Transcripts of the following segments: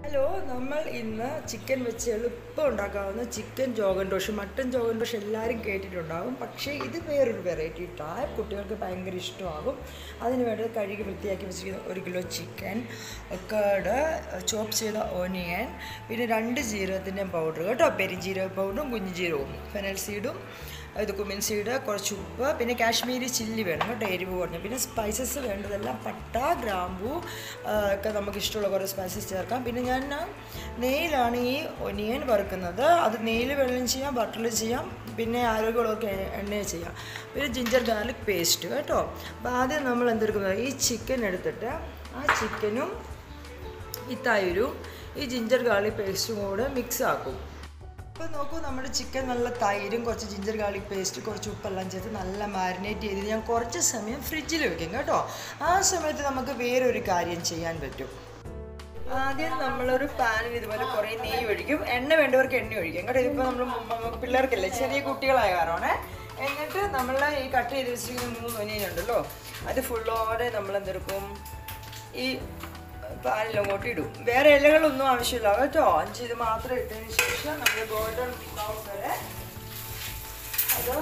hello നമ്മൾ ഇന്ന് chicken വെച്ച് എളുപ്പം ഉണ്ടാക്കാവുന്ന ചിക്കൻ ജോഗൻ ഡോഷ് മട്ടൻ ജോഗൻ ഡോഷ് എല്ലാവരും കേട്ടിട്ടുണ്ടാകും പക്ഷേ ഇത് വേറൊരു വെറൈറ്റി ടൈപ്പ് കുട്ടികൾക്ക് ഭയങ്കര ഇഷ്ടമാകും അതിന് വേണ്ടി കഴുകി വൃത്തിയാക്കി വെച്ചിരിക്കുന്ന ഒരു കിലോ ചിക്കൻ കേട് ചോപ്പ് ചെയ്ത ഓനിയൻ പിന്നെ രണ്ട് ജീരകത്തിൻ്റെ പൗഡർ കേട്ടോ പെരിഞ്ജീരക പൗഡറും കുഞ്ഞു ജീരകവും ഫെനൽ സീഡും ഇത് കുമിൻ സീഡ് കുറച്ച് ഉപ്പ് പിന്നെ കാശ്മീരി ചില്ലി വേണം കേട്ടോ എരിവ് കുറഞ്ഞ് പിന്നെ സ്പൈസസ് വേണ്ടതെല്ലാം പട്ട ഗ്രാമ്പൂ ആ, ഒക്കെ നമുക്ക് ഇഷ്ടമുള്ള കുറേ സ്പൈസസ് ചേർക്കാം പിന്നെ ഞാൻ നെയ്യിലാണ് ഈ ഒനിയൻ വറുക്കുന്നത് അത് നെയ്യിൽ വെള്ളം ചെയ്യാം ബട്ടറിൽ ചെയ്യാം പിന്നെ ആരോഗ്യമുള്ളവർക്ക് എണ്ണ ചെയ്യാം പിന്നെ ജിഞ്ചർ ഗാർലിക് പേസ്റ്റ് കേട്ടോ അപ്പോൾ ആദ്യം നമ്മൾ എന്തെടുക്കുന്നത് ഈ ചിക്കൻ എടുത്തിട്ട് ആ ചിക്കനും ഈ തൈരും ഈ ജിഞ്ചർ ഗാർലിക് പേസ്റ്റും കൂടെ മിക്സ് ആക്കും അപ്പോൾ നോക്കൂ നമ്മുടെ ചിക്കൻ നല്ല തൈരും കുറച്ച് ജിഞ്ചർ ഗാർലിക് പേസ്റ്റ് കുറച്ച് ഉപ്പെല്ലാം ചേർത്ത് നല്ല മാരിനേറ്റ് ചെയ്ത് ഞാൻ കുറച്ച് സമയം ഫ്രിഡ്ജിൽ വെക്കും കേട്ടോ ആ സമയത്ത് നമുക്ക് വേറൊരു കാര്യം ചെയ്യാൻ പറ്റും ആദ്യം നമ്മളൊരു പാനിൽ ഇതുപോലെ കുറേ നെയ്യ് ഒഴിക്കും എണ്ണ വേണ്ടവർക്ക് എണ്ണ ഒഴിക്കും കേട്ടോ ഇതിപ്പോൾ നമ്മൾ നമുക്ക് പിള്ളേർക്കല്ലേ ചെറിയ കുട്ടികളായ കാരണമാണ് എന്നിട്ട് നമ്മൾ ഈ കട്ട് ചെയ്ത് വെച്ചിരിക്കുന്ന മൂന്ന് ഒനിയനുണ്ടല്ലോ അത് ഫുള്ളോടെ നമ്മൾ എന്തെടുക്കും ഈ പാലിലങ്ങോട്ട് ഇടും വേറെ ഇലകളൊന്നും ആവശ്യമില്ല കേട്ടോ അഞ്ച് ഇത് മാത്രം ഇട്ടതിന് ശേഷം നമ്മൾ ഗോൾഡൻ ബ്രൗൺ വരെ അത്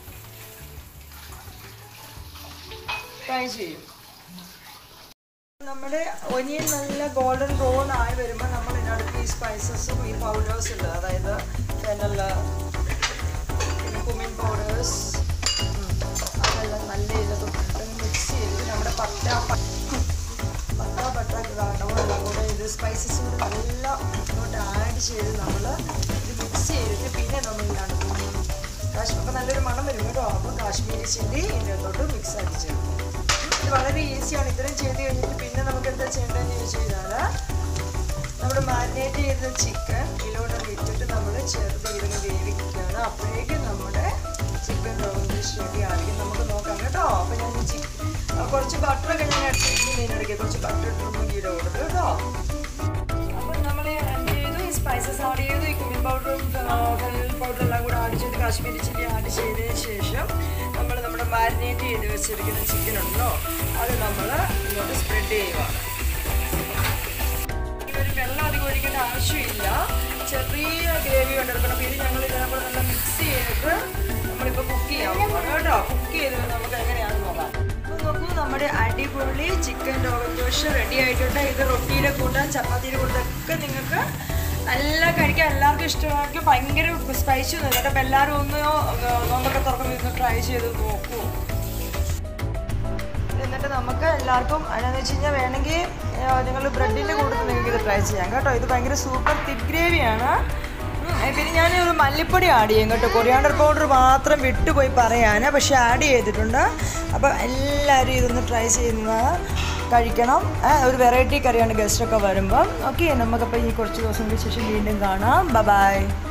ഫ്രൈ ചെയ്യും നമ്മുടെ ഒനിയൻ നല്ല ഗോൾഡൻ ബ്രൗൺ ആയി വരുമ്പോൾ നമ്മൾ ഇതിനടുത്ത് ഈ സ്പൈസസും ഈ പൗഡേഴ്സ് ഉണ്ട് അതായത് ഫെനല് പിന്നെ കുമിൻ പൗഡേഴ്സ് അതെല്ലാം നല്ല ഇതൊക്കെ മിക്സ് ചെയ്ത് നമ്മുടെ പട്ട പ- പട്ട പട്ട ഗ്രാണ്ടോടെല്ലാം കൂടെ ഇത് സ്പൈസസ് കൂടെ നല്ല ഇങ്ങോട്ട് ആഡ് ചെയ്ത് നമ്മൾ ഇത് മിക്സ് ചെയ്തിട്ട് പിന്നെ നമ്മൾ ഇതിനടുത്ത് കാശ്മീർ അപ്പോൾ നല്ലൊരു മണം വരും കേട്ടോ അപ്പോൾ കാശ്മീരി ചില്ലി ഇതിനകത്തോട്ട് മിക്സ് ആക്കി ചേർക്കും ഇത് വളരെ ഈസിയാണ് ഇത്രയും ചെയ്ത് കഴിഞ്ഞിട്ട് പിന്നെ നമുക്ക് എന്താ ചെയ്യേണ്ടതെന്ന് ചോദിച്ചു കഴിഞ്ഞാൽ നമ്മുടെ മാരിനേറ്റ് ചെയ്ത ചിക്കൻ ഇതിലോട്ട് ഇട്ടിട്ട് നമ്മൾ ചെറുത് ഇരുന്ന് വേവിക്കുകയാണ് അപ്പോഴേക്കും നമ്മുടെ ചിക്കൻ റോസ്റ്റ് റെഡി ആയിരിക്കും നമുക്ക് നോക്കാം കേട്ടോ അപ്പോൾ ഞാൻ ചി- ആ, കുറച്ച് ബട്ടറൊക്കെ ഞാൻ എടുത്തിട്ട് മീനെടുക്കുക കുറച്ച് ബട്ടർ ഇട്ടിട്ട് ഗീടെ കൊടുത്തു കേട്ടോ അപ്പോൾ നമ്മൾ ആഡ് ചെയ്തു ഈ സ്പൈസസ് ആഡ് ചെയ്തു ഈ കുമിൻ പൗഡറും പൗഡറും എല്ലാം കൂടെ ആഡ് ചെയ്ത് കാശ്മീരി ചില്ലി ആഡ് ചെയ്തതിന് ശേഷം നമ്മൾ നമ്മുടെ മാരിനേറ്റ് ചെയ്ത് വെച്ചിരിക്കുന്ന ചിക്കൻ ഉണ്ടല്ലോ അത് നമ്മൾ ഇങ്ങോട്ട് സ്പ്രെഡ് ചെയ്യുവാണ് ഒരു വെള്ളം അധികം ഒഴിക്കേണ്ട ആവശ്യമില്ല ചെറിയ ഗ്രേവി കൊണ്ടെടുക്കണം അപ്പോൾ ഇത് ഞങ്ങൾ ഇതിനകൂടെ നല്ല മിക്സ് ചെയ്തിട്ട് നമ്മളിപ്പോൾ കുക്ക് ചെയ്യാൻ പോകണം കേട്ടോ കുക്ക് ചെയ്ത് നമുക്ക് എങ്ങനെയാണെന്ന് നോക്കാം അപ്പോൾ നോക്കൂ നമ്മുടെ അടിപൊളി ചിക്കൻ രോഗം ദോശ റെഡി ആയിട്ടുണ്ട് ഇത് റൊട്ടിയുടെ കൂട്ടാൻ ചപ്പാത്തിയുടെ കൂട്ടൊക്കെ നിങ്ങൾക്ക് നല്ല കഴിക്കാൻ എല്ലാവർക്കും ഇഷ്ടമായിരിക്കും ഭയങ്കര സ്പൈസി ഒന്നും കേട്ടോ അപ്പോൾ എല്ലാവരും ഒന്ന് നോമ്പൊക്കെ തുറക്കുമ്പോൾ ഇന്ന് ട്രൈ ചെയ്ത് നോക്കൂ എന്നിട്ട് നമുക്ക് എല്ലാവർക്കും എന്നാന്ന് വെച്ച് കഴിഞ്ഞാൽ വേണമെങ്കിൽ നിങ്ങൾ ബ്രെഡിൻ്റെ കൂടെ നിങ്ങൾക്ക് ഇത് ട്രൈ ചെയ്യാം കേട്ടോ ഇത് ഭയങ്കര സൂപ്പർ തിക്ക് ഗ്രേവിയാണ് ഉം, ഏ, പിന്നെ ഞാൻ ഒരു മല്ലിപ്പൊടി ആഡ് ചെയ്യും കേട്ടോ കൊറിയാണ്ടർ പൗഡർ മാത്രം വിട്ടുപോയി പറയാൻ പക്ഷെ ആഡ് ചെയ്തിട്ടുണ്ട് അപ്പോൾ എല്ലാവരും ഇതൊന്ന് ട്രൈ ചെയ്യുന്ന കഴിക്കണം ഏ, ഒരു വെറൈറ്റി കറിയാണ് ഗസ്റ്റൊക്കെ വരുമ്പം ഓക്കെ നമുക്കപ്പോൾ ഈ കുറച്ച് ദിവസങ്ങൾക്ക് ശേഷം വീണ്ടും കാണാം ബ ബൈ